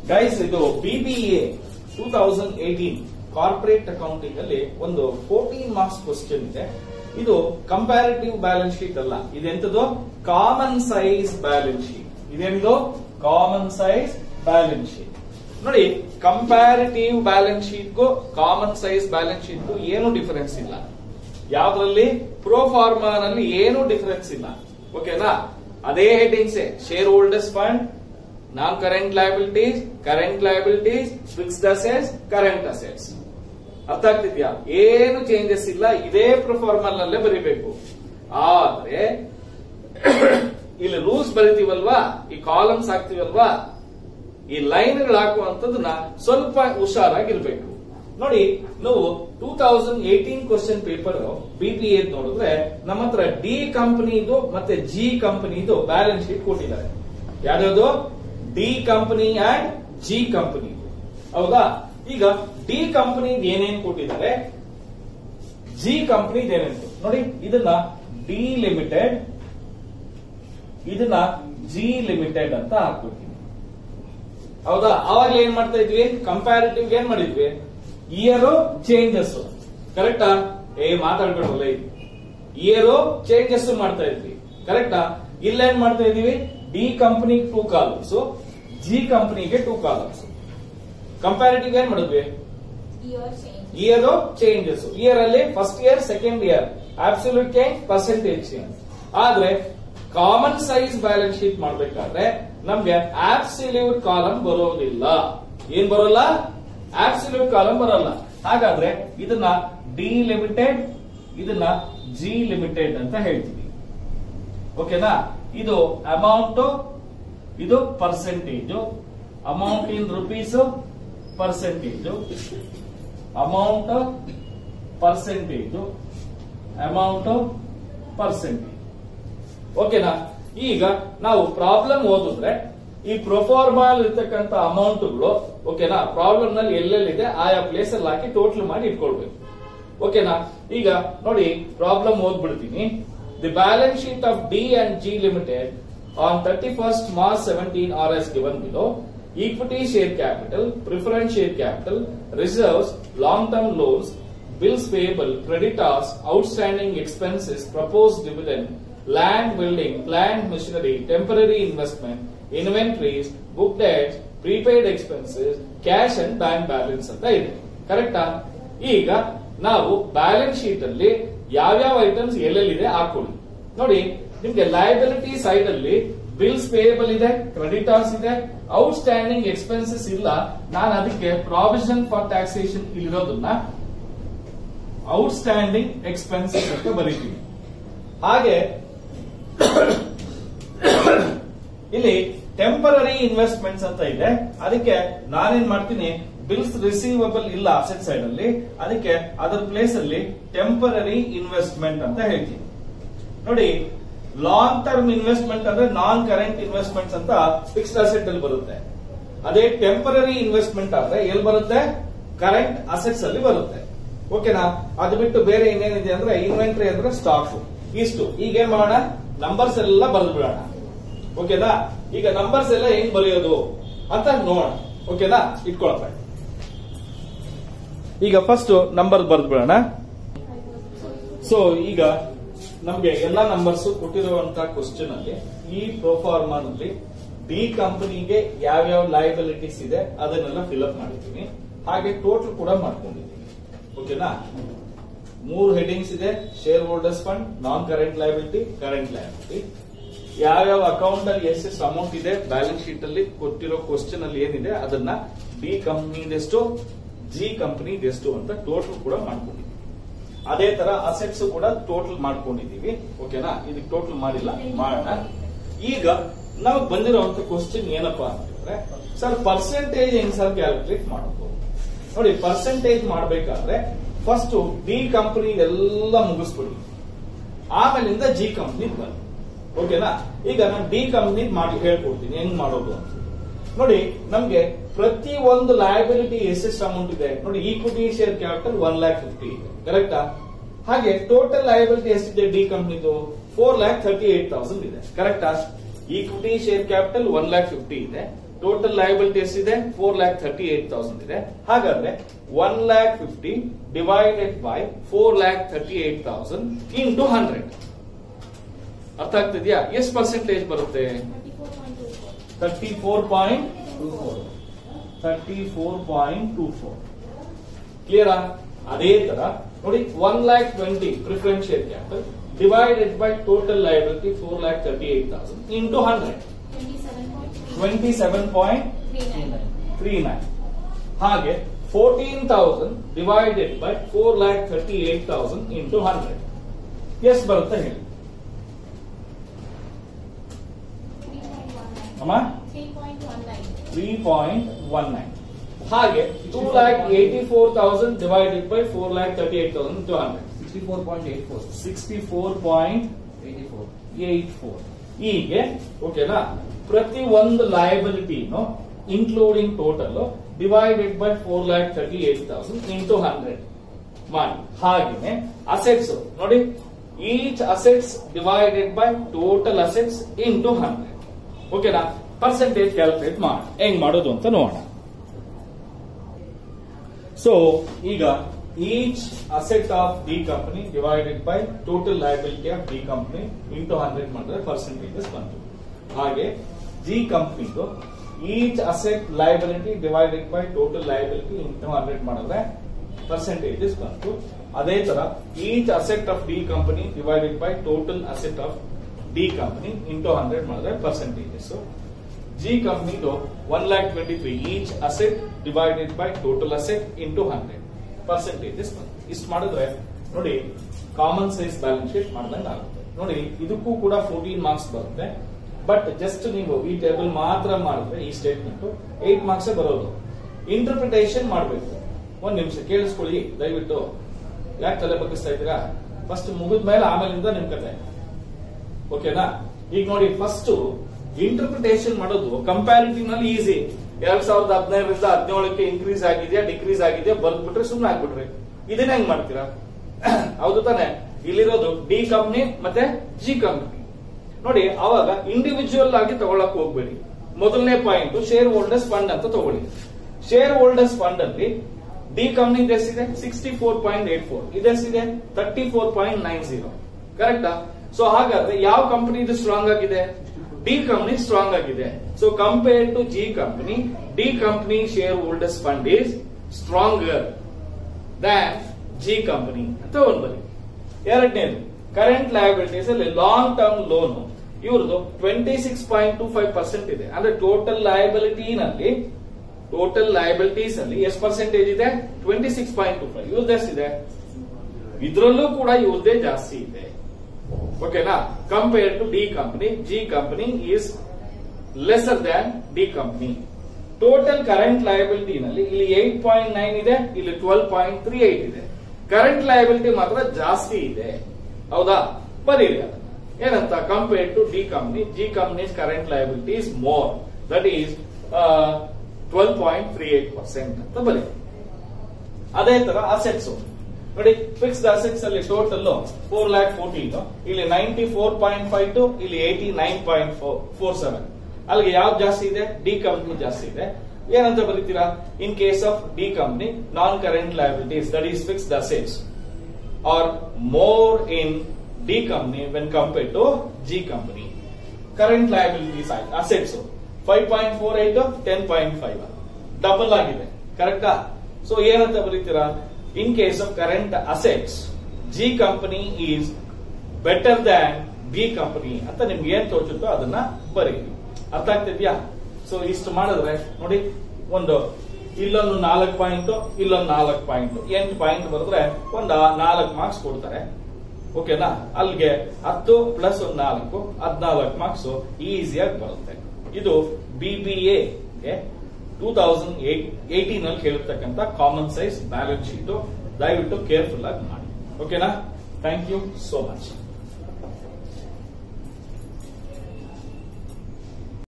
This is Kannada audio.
ಗೈಸ್ ಇದು BBA two thousand eighteen corporate accounting ಅಲ್ಲಿ ಒಂದು ಫೋರ್ಟೀನ್ ಮಾರ್ಕ್ಸ್ ಕ್ವಶನ್ ಇದೆ ಇದು ಕಂಪ್ಯಾರಿಟಿವ್ ಬ್ಯಾಲೆನ್ಸ್ ಶೀಟ್ ಅಲ್ಲ ಇದೆಂತದ್ದು ಕಾಮನ್ ಸೈಜ್ ಬ್ಯಾಲೆನ್ಸ್ ಶೀಟ್ ಇದೆಂದು ಕಾಮನ್ ಸೈಜ್ ಬ್ಯಾಲೆನ್ಸ್ ಶೀಟ್ ನೋಡಿ ಕಂಪ್ಯಾರಿಟಿವ್ ಬ್ಯಾಲೆನ್ಸ್ ಶೀಟ್ಗೂ ಕಾಮನ್ ಸೈಜ್ ಬ್ಯಾಲೆನ್ಸ್ ಶೀಟ್ಗೂ ಏನು ಡಿಫರೆನ್ಸ್ ಇಲ್ಲ ಯಾವ್ದ್ರಲ್ಲಿ ಪ್ರೋ ನಲ್ಲಿ ಏನು ಡಿಫರೆನ್ಸ್ ಇಲ್ಲ ಓಕೆನಾ ಅದೇ headings share holders fund non current liabilities current liabilities fixed assets current assets ಅರ್ಥ ಆಗ್ತಿದ್ಯಾ ಏನು ಚೇಂಜಸ್ ಇಲ್ಲ ಇದೇ ಪ್ರೊಫಾರ್ಮಲ್ ನಲ್ಲೇ ಬರಿಬೇಕು ಆದ್ರೆ ಇಲ್ಲಿ ರೂಲ್ಸ್ ಬರಿತೀವಲ್ವಾ ಈ ಕಾಲಮ್ಸ್ ಹಾಕ್ತಿವಲ್ವಾ ಈ ಲೈನ್ಗಳು ಹಾಕುವಂತದನ್ನ ಸ್ವಲ್ಪ ಹುಷಾರಾಗಿರ್ಬೇಕು ನೋಡಿ ನಾವು two thousand eighteen question paper ಬಿಪಿ ಎದ್ ನೋಡಿದ್ರೆ ನಮ್ಮ ಹತ್ರ ಡಿ ಕಂಪನಿದು ಮತ್ತೆ ಜಿ ಕಂಪನಿದು ಬ್ಯಾಲೆನ್ಸ್ ಶೀಟ್ ಕೊಟ್ಟಿದ್ದಾರೆ ಯಾವ್ಯಾವುದು D company and G company ಹೌದಾ ಈಗ ಡಿ ಕಂಪನಿ ಏನೇನ್ ಕೊಟ್ಟಿದ್ದಾರೆ ಜಿ ಕಂಪನಿ ಏನೇನು ನೋಡಿ ಇದನ್ನ ಡಿ ಲಿಮಿಟೆಡ್ ಇದನ್ನ ಜಿ ಲಿಮಿಟೆಡ್ ಅಂತ ಹಾಕ್ಬಿಡ್ತೀನಿ ಹೌದಾ ಅವಾಗ ಏನ್ ಮಾಡ್ತಾ ಇದ್ವಿ ಕಂಪ್ಯಾರಿಟಿವ್ ಏನ್ ಮಾಡಿದ್ವಿ ಇಯರ್ ಚೇಂಜಸ್ ಕರೆಕ್ಟಾ ಏ ಮಾತಾಡ್ಬೇಡಲ್ಲ ಇಯರ್ ಚೇಂಜಸ್ ಮಾಡ್ತಾ ಇದ್ವಿ ಕರೆಕ್ಟಾ ಇಲ್ಲೇನ್ ಮಾಡ್ತಾ ಇದೀವಿ D company two columns G ಕಂಪನಿಗೆ ಟೂ ಕಾಲಮ್ಸ್ ಕಂಪ್ಯಾರಿಟಿವ್ ಏನ್ ಮಾಡಿದ್ವಿ Year change. Year changes year ಅಲ್ಲಿ first year second year absolute change percentage change ಆದ್ರೆ ಕಾಮನ್ ಸೈಜ್ ಬ್ಯಾಲೆನ್ಸ್ ಶೀಟ್ ಮಾಡ್ಬೇಕಾದ್ರೆ ನಮ್ಗೆ ಆಬ್ಸಲ್ಯೂಟ್ ಕಾಲಮ್ ಬರೋದಿಲ್ಲ ಏನ್ ಬರೋಲ್ಲ ಆಬ್ಸಲ್ಯೂಟ್ ಕಾಲಮ್ ಬರಲ್ಲ ಹಾಗಾದ್ರೆ ಇದನ್ನ ಡಿ ಲಿಮಿಟೆಡ್ ಇದನ್ನ ಜಿ ಲಿಮಿಟೆಡ್ ಅಂತ ಹೇಳ್ತೀವಿ ಓಕೆನಾ ಇದು ಅಮೌಂಟ್ ಇದು percentage amount in rupees percentage amount percentage amount percentage ಓಕೆನಾ ಈಗ ನಾವು ಪ್ರಾಬ್ಲಮ್ ಓದಿದ್ರೆ ಈ ಪ್ರೊಫಾರ್ಮಾಲ್ ಇರ್ತಕ್ಕಂಥ ಅಮೌಂಟ್ಗಳು ಓಕೆನಾ ಪ್ರಾಬ್ಲಮ್ ನಲ್ಲಿ ಎಲ್ಲೆಲ್ಲಿದೆ ಆಯಾ ಪ್ಲೇಸ್ ಅಲ್ಲಿ ಹಾಕಿ ಟೋಟಲ್ ಮಾಡಿ ಇಟ್ಕೊಳ್ಬೇಕು ಓಕೆನಾ ಈಗ ನೋಡಿ ಪ್ರಾಬ್ಲಮ್ ಓದ್ಬಿಡ್ತೀನಿ the balance sheet of D and G limited on thirty first March seventeen R S given below equity share capital, preference share capital, reserves, long-term loans, bills payable, creditors, outstanding expenses, proposed dividend, land building, plant machinery, temporary investment, inventories, book debts, prepaid expenses, cash and bank balance ಅಂತ ಇದೆ ಕರೆಕ್ಟಾ ಈಗ ನಾವು ಬ್ಯಾಲೆನ್ಸ್ ಶೀಟ್ ಅಲ್ಲಿ ಯಾವ್ಯಾವ ಐಟಮ್ಸ್ ಎಲ್ಲೆಲ್ಲಿದೆ ಹಾಕೊಳ್ಳಿ ನೋಡಿ ನಿಮ್ಗೆ ಲಯಬಿಲಿಟಿ ಸೈಡ್ ಅಲ್ಲಿ ಬಿಲ್ಸ್ ಪೇಯಬಲ್ ಇದೆ ಕ್ರೆಡಿಟರ್ಸ್ ಇದೆ ಔಟ್ಸ್ಟ್ಯಾಂಡಿಂಗ್ ಎಕ್ಸ್ಪೆನ್ಸಸ್ ಇಲ್ಲ ನಾನು ಅದಕ್ಕೆ ಪ್ರಾವಿಷನ್ ಫಾರ್ ಟ್ಯಾಕ್ಸೇಷನ್ ಇಲ್ಲಿರೋದನ್ನ ಔಟ್ಸ್ಟ್ಯಾಂಡಿಂಗ್ ಎಕ್ಸ್ಪೆನ್ಸಸ್ ಅಂತ ಬರೀತೀವಿ ಹಾಗೆ ಇಲ್ಲಿ ಟೆಂಪರರಿ ಇನ್ವೆಸ್ಟ್ಮೆಂಟ್ಸ್ ಅಂತ ಇದೆ ಅದಕ್ಕೆ ನಾನೇನ್ ಮಾಡ್ತೀನಿ ಬಿಲ್ಸ್ ರಿಸೀವಬಲ್ ಇಲ್ಲ ಅಸೆಟ್ ಸೈಡ್ ಅಲ್ಲಿ ಅದಕ್ಕೆ ಅದರ ಪ್ಲೇಸ್ ಅಲ್ಲಿ ಟೆಂಪರರಿ ಇನ್ವೆಸ್ಟ್ಮೆಂಟ್ ಅಂತ ಹೇಳ್ತೀನಿ ನೋಡಿ ಲಾಂಗ್ ಟರ್ಮ್ ಇನ್ವೆಸ್ಟ್ಮೆಂಟ್ ಅಂದ್ರೆ ನಾನ್ ಕರೆಂಟ್ ಇನ್ವೆಸ್ಟ್ಮೆಂಟ್ಸ್ ಅಂತ ಫಿಕ್ಸ್ಡ್ ಅಸೆಟ್ ಅಲ್ಲಿ ಬರುತ್ತೆ ಅದೇ ಟೆಂಪರರಿ ಇನ್ವೆಸ್ಟ್ಮೆಂಟ್ ಆದ್ರೆ ಎಲ್ಲಿ ಬರುತ್ತೆ ಕರೆಂಟ್ ಅಸೆಟ್ಸ್ ಅಲ್ಲಿ ಬರುತ್ತೆ ಓಕೆನಾ ಅದು ಬಿಟ್ಟು ಬೇರೆ ಇನ್ನೇನಿದೆ ಅಂದ್ರೆ ಇನ್ವೆಂಟರಿ ಅಂದ್ರೆ ಸ್ಟಾಕ್ ಇಷ್ಟು ಈಗ ಏನ್ ಮಾಡೋಣ ನಂಬರ್ಸ್ ಎಲ್ಲ ಬರೆದು ಬಿಡೋಣ ಓಕೆನಾ ಈಗ ನಂಬರ್ಸ್ ಎಲ್ಲ ಹೆಂಗ್ ಬರೆಯೋದು ಅಂತ ನೋಡೋಣ ಓಕೆನಾ ಇಟ್ಕೊಳಪ್ಪ ಈಗ ಫಸ್ಟ್ ನಂಬರ್ ಬರೆದು ಬಿಡೋಣ ಸೊ ಈಗ ನಮ್ಗೆ ಎಲ್ಲಾ ನಂಬರ್ಸ್ ಕೊಟ್ಟಿರುವಂತಹ ಕ್ವಶನ್ ಅಲ್ಲಿ ಈ ನಲ್ಲಿ ಡಿ ಕಂಪನಿಗೆ ಯಾವ್ಯಾವ ಲಯಬಿಲಿಟೀಸ್ ಇದೆ ಅದನ್ನೆಲ್ಲ ಫಿಲ್ಅಪ್ ಮಾಡಿದ್ದೀನಿ ಹಾಗೆ ಟೋಟಲ್ ಕೂಡ ಮಾಡ್ಕೊಂಡಿದ್ದೀನಿ ಓಕೆನಾ ಮೂರು ಹೆಡಿಂಗ್ಸ್ ಇದೆ share holders fund non current liability current liability ಯಾವ್ಯಾವ ಅಕೌಂಟ್ ಅಲ್ಲಿ ಎಷ್ಟೆಷ್ಟು ಅಮೌಂಟ್ ಇದೆ ಬ್ಯಾಲೆನ್ಸ್ ಶೀಟ್ ಅಲ್ಲಿ ಕೊಟ್ಟಿರೋ ಕ್ವಶನ್ ಅಲ್ಲಿ ಏನಿದೆ ಅದನ್ನ ಡಿ ಕಂಪನಿದೆಷ್ಟು ಜಿ ಕಂಪನಿದೆಷ್ಟು ಅಂತ ಟೋಟಲ್ ಕೂಡ ಮಾಡ್ಕೊಂಡಿದ್ದೀವಿ ಅದೇ ತರ ಅಸೆಟ್ಸ್ ಕೂಡ ಟೋಟಲ್ ಮಾಡ್ಕೊಂಡಿದೀವಿ ಓಕೆನಾ ಇದಕ್ಕೆ ಟೋಟಲ್ ಮಾಡಿಲ್ಲ ಮಾಡೋಣ ಈಗ ನಮಗ್ ಬಂದಿರುವಂತ ಕ್ವಶನ್ ಏನಪ್ಪಾ ಅಂತಂದ್ರೆ ಸರ್ ಪರ್ಸೆಂಟೇಜ್ ಹೆಂಗ್ ಸರ್ ಕ್ಯಾಲ್ಕುಲೇಟ್ ಮಾಡೋದು ನೋಡಿ ಪರ್ಸೆಂಟೇಜ್ ಮಾಡ್ಬೇಕಾದ್ರೆ ಫಸ್ಟ್ ಡಿ ಕಂಪನಿ ಎಲ್ಲ ಮುಗಿಸ್ಬಿಡಿ ಆಮೇಲಿಂದ ಜಿ ಕಂಪನಿ ಬನ್ನಿ ಓಕೆನಾ ಈಗ ನಾನು ಡಿ ಕಂಪನಿ ಮಾಡಿ ಹೇಳ್ಕೊಡ್ತೀನಿ ಹೆಂಗ್ ಮಾಡೋದು ಅಂತ ನೋಡಿ ನಮ್ಗೆ ಪ್ರತಿ ಒಂದು ಲಯಬಿಲಿಟಿ ಎಷ್ಟೆಷ್ಟು ಅಮೌಂಟ್ ಇದೆ ನೋಡಿ equity share capital one lakh fifty ಇದೆ ಕರೆಕ್ಟಾ ಹಾಗೆ ಟೋಟಲ್ ಲಯಬಿಲಿಟಿ ಎಷ್ಟಿದೆ ಡಿ ಕಂಪ್ನಿದು four lakh thirty eight thousand ಇದೆ ಕರೆಕ್ಟಾ equity share capital one lakh fifty ಇದೆ ಟೋಟಲ್ ಲಯಬಿಲಿಟಿ ಎಷ್ಟಿದೆ four lakh thirty eight thousand ಇದೆ ಹಾಗಾದ್ರೆ one lakh fifty divided by four lakh thirty eight thousand into hundred ಅರ್ಥ ಆಗ್ತಿದ್ಯಾ ಎಷ್ಟು ಪರ್ಸೆಂಟೇಜ್ ಬರುತ್ತೆ thirty four point two four thirty four point two four ಕ್ಲಿಯರಾ ಅದೇ ತರ ನೋಡಿ one lakh twenty preferential capital divided by total liability four lakh thirty eight thousand into hundred twenty seven point three nine ಹಾಗೆ fourteen thousand divided by four lakh thirty eight thousand into hundred ಎಷ್ಟು ಬರುತ್ತೆ ಹೇಳಿ ಅಮ್ಮ ತ್ರೀ ಪಾಯಿಂಟ್ ಒನ್ ನೈನ್ ಹಾಗೆ two lakh eighty four thousand divided by four lakh thirty eight thousand to hundred sixty four point eight four sixty four point eighty four eight four ಹೀಗೆ ಓಕೆನಾ ಪ್ರತಿ ಒಂದು ಲಯಬಿಲಿಟಿನು including total divided by four lakh thirty eight thousand into hundred ಮಾಡಿ ಹಾಗೇನೆ ಅಸೆಟ್ಸ್ ನೋಡಿ each assets divided by total assets into hundred ಓಕೆನಾ ಪರ್ಸೆಂಟೇಜ್ ಕ್ಯಾಲ್ಕುಲೇಟ್ ಮಾಡಿ ಹೆಂಗ್ ಮಾಡೋದು ಅಂತ ನೋಡೋಣ ಸೊ ಈಗ each asset of D company divided by total liability of D company into hundred ಮಾಡಿದ್ರೆ ಪರ್ಸೆಂಟೇಜಸ್ ಬಂತು ಹಾಗೆ ಜಿ ಕಂಪನಿದು each asset liability divided by total liability into hundred ಮಾಡಿದ್ರೆ ಪರ್ಸೆಂಟೇಜಸ್ ಬಂತು ಅದೇ ತರ each asset of D company divided by total asset of D company into hundred ಮಾಡಿದ್ರೆ ಪರ್ಸೆಂಟೇಜಸ್ ಜಿ ಕಂಪನಿದು one lakh twenty three each asset divided by total asset into hundred percentages ಇಷ್ಟು ಮಾಡಿದ್ರೆ ನೋಡಿ ಕಾಮನ್ ಸೈಜ್ ಬ್ಯಾಲೆನ್ಸ್ ಶೀಟ್ ಮಾಡ್ದಂಗೆ ಆಗುತ್ತೆ ನೋಡಿ ಇದಕ್ಕೂ ಕೂಡ ಫೋರ್ಟೀನ್ ಮಾರ್ಕ್ಸ್ ಬರುತ್ತೆ ಬಟ್ ಜಸ್ಟ್ ನೀವು ಈ ಟೇಬಲ್ ಮಾತ್ರ ಮಾಡಿದ್ರೆ ಈ ಸ್ಟೇಟ್ಮೆಂಟ್ ಏಟ್ ಮಾರ್ಕ್ಸ್ ಬರೋದು ಇಂಟರ್ಪ್ರಿಟೇಷನ್ ಮಾಡಬೇಕು ಒಂದ್ ನಿಮಿಷ ಕೇಳಿಸ್ಕೊಳ್ಳಿ ದಯವಿಟ್ಟು ಯಾಕೆ ತಲೆ ಬಗ್ಗಿಸ್ತಾ ಇದ್ದೀರಾ ಫಸ್ಟ್ ಮುಗಿದ ಮೇಲೆ ಆಮೇಲಿಂದ ನಿಮ್ ಕತೆ ಓಕೆನಾ ಈಗ ನೋಡಿ ಫಸ್ಟ್ ಇಂಟರ್ಪ್ರಿಟೇಷನ್ ಮಾಡೋದು ಕಂಪ್ಯಾರಿಟಿವ್ ನಲ್ಲಿ ಈಸಿ ಎರಡ್ ಸಾವಿರದ ಹದಿನೈದರಿಂದ ಹದಿನೇಳಕ್ಕೆ ಇನ್ಕ್ರೀಸ್ ಆಗಿದೆಯಾ ಡಿಕ್ರೀಸ್ ಆಗಿದೆಯಾ ಬರ್ದ್ಬಿಟ್ರೆ ಸುಮ್ಮನೆ ಆಗ್ಬಿಟ್ರಿ ಇದನ್ನ ಹೆಂಗ್ ಮಾಡ್ತೀರಾ ಹೌದು ತಾನೆ ಇಲ್ಲಿರೋದು ಡಿ ಕಂಪ್ನಿ ಮತ್ತೆ ಜಿ ಕಂಪ್ನಿ ನೋಡಿ ಅವಾಗ ಇಂಡಿವಿಜುವಲ್ ಆಗಿ ತಗೊಳಕ್ ಹೋಗ್ಬೇಡಿ ಮೊದಲನೇ ಪಾಯಿಂಟ್ ಶೇರ್ ಹೋಲ್ಡರ್ಸ್ ಫಂಡ್ ಅಂತ ತಗೊಳ್ಳಿ ಶೇರ್ ಹೋಲ್ಡರ್ಸ್ ಫಂಡ್ ಅಲ್ಲಿ ಡಿ ಕಂಪ್ನಿ ಎಷ್ಟಿದೆ sixty four point eight four ಇದೆಷ್ಟಿದೆ thirty four point nine zero ಕರೆಕ್ಟಾ ಸೊ ಹಾಗಾದ್ರೆ ಯಾವ ಕಂಪನಿ ಇದು ಸ್ಟ್ರಾಂಗ್ ಆಗಿದೆ ಡಿ ಕಂಪನಿ ಸ್ಟ್ರಾಂಗ್ ಆಗಿದೆ so compare to G company D company share holders fund is stronger than G company ಅಂತ ಒಂದು ಬರಿ ಎರಡನೇದು ಕರೆಂಟ್ ಲಯಬಿಲಿಟೀಸ್ ಅಲ್ಲಿ ಲಾಂಗ್ ಟರ್ಮ್ ಲೋನ್ ಇವ್ರದ್ದು twenty six point two five percent ಇದೆ ಅಂದ್ರೆ ಟೋಟಲ್ ಲಯಬಿಲಿಟಿ ನಲ್ಲಿ ಟೋಟಲ್ ಲಯಬಿಲಿಟೀಸ್ ಅಲ್ಲಿ ಎಷ್ಟು ಪರ್ಸೆಂಟೇಜ್ ಇದೆ twenty six point two five ಇವ್ರದ್ದು ಎಷ್ಟಿದೆ ಇದ್ರಲ್ಲೂ ಕೂಡ ಇವ್ರದೇ ಜಾಸ್ತಿ ಇದೆ ಓಕೆನಾ compare to D company G company is lesser than D company total current liability ನಲ್ಲಿ ಇಲ್ಲಿ ಏಟ್ ಪಾಯಿಂಟ್ ನೈನ್ ಇದೆ ಇಲ್ಲಿ ಟ್ವೆಲ್ ಪಾಯಿಂಟ್ ತ್ರೀ ಏಟ್ ಇದೆ ಕರೆಂಟ್ ಲಯಬಿಲಿಟಿ ಮಾತ್ರ ಜಾಸ್ತಿ ಇದೆ ಹೌದಾ ಬರೀರಿ ಅದನ್ನ ಏನಂತ compare to D company G company's current liability is more that is twelve point three eight percent ಅಂತ ಬರೀ ಅದೇ ತರ ಅಸೆಟ್ಸ್ ನೋಡಿ ಫಿಕ್ಸ್ಡ್ ಅಸೆಟ್ಸ್ ಅಲ್ಲಿ ಟೋಟಲ್ ಫೋರ್ ಲ್ಯಾಕ್ ಫೋರ್ಟೀನ್ ಇಲ್ಲಿ ninety four point five two ಇಲ್ಲಿ eighty nine point four seven ಅಲ್ಲಿಗೆ ಯಾವ್ದು ಜಾಸ್ತಿ ಇದೆ ಡಿ ಕಂಪ್ನಿ ಜಾಸ್ತಿ ಇದೆ ಏನಂತ ಬರೀತೀರಾ in case of D company non current liabilities that is fixed assets are more in D company when compare to G company current liabilities ಆಯ್ತು assets five point four eight ten point five double ಆಗಿದೆ ಕರೆಕ್ಟಾ ಸೊ ಏನಂತ ಬರೀತೀರಾ in case of current assets G company is better than B company ಅಂತ ನಿಮ್ಗೆ ಏನ್ ತೋಚುತ್ತೋ ಅದನ್ನ ಬರೀರಿ ಅರ್ಥ ಆಗ್ತಿದ್ಯಾ ಸೊ ಇಷ್ಟು ಮಾಡಿದ್ರೆ ನೋಡಿ ಒಂದು ಇಲ್ಲೊಂದು ನಾಲ್ಕು ಪಾಯಿಂಟ್ ಇಲ್ಲೊಂದು ನಾಲ್ಕು ಪಾಯಿಂಟ್ ಎಂಟು ಪಾಯಿಂಟ್ ಬರೆದ್ರೆ ಒಂದು ನಾಲ್ಕು ಮಾರ್ಕ್ಸ್ ಕೊಡ್ತಾರೆ ಓಕೆನಾ ಅಲ್ಲಿಗೆ ಹತ್ತು ಪ್ಲಸ್ ಒಂದು ನಾಲ್ಕು ಹದಿನಾಲ್ಕು ಮಾರ್ಕ್ಸ್ ಈಸಿಯಾಗಿ ಬರುತ್ತೆ ಇದು B B A two thousand eighteen ಅಲ್ಲಿ ಕೇಳಿರ್ತಕ್ಕಂಥ ಕಾಮನ್ ಸೈಜ್ ಬ್ಯಾಲೆನ್ಸ್ ಶೀಟ್ ದಯವಿಟ್ಟು ಕೇರ್ಫುಲ್ ಆಗಿ ಮಾಡಿ ಓಕೆನಾ ಥ್ಯಾಂಕ್ ಯು ಸೋ ಮಚ್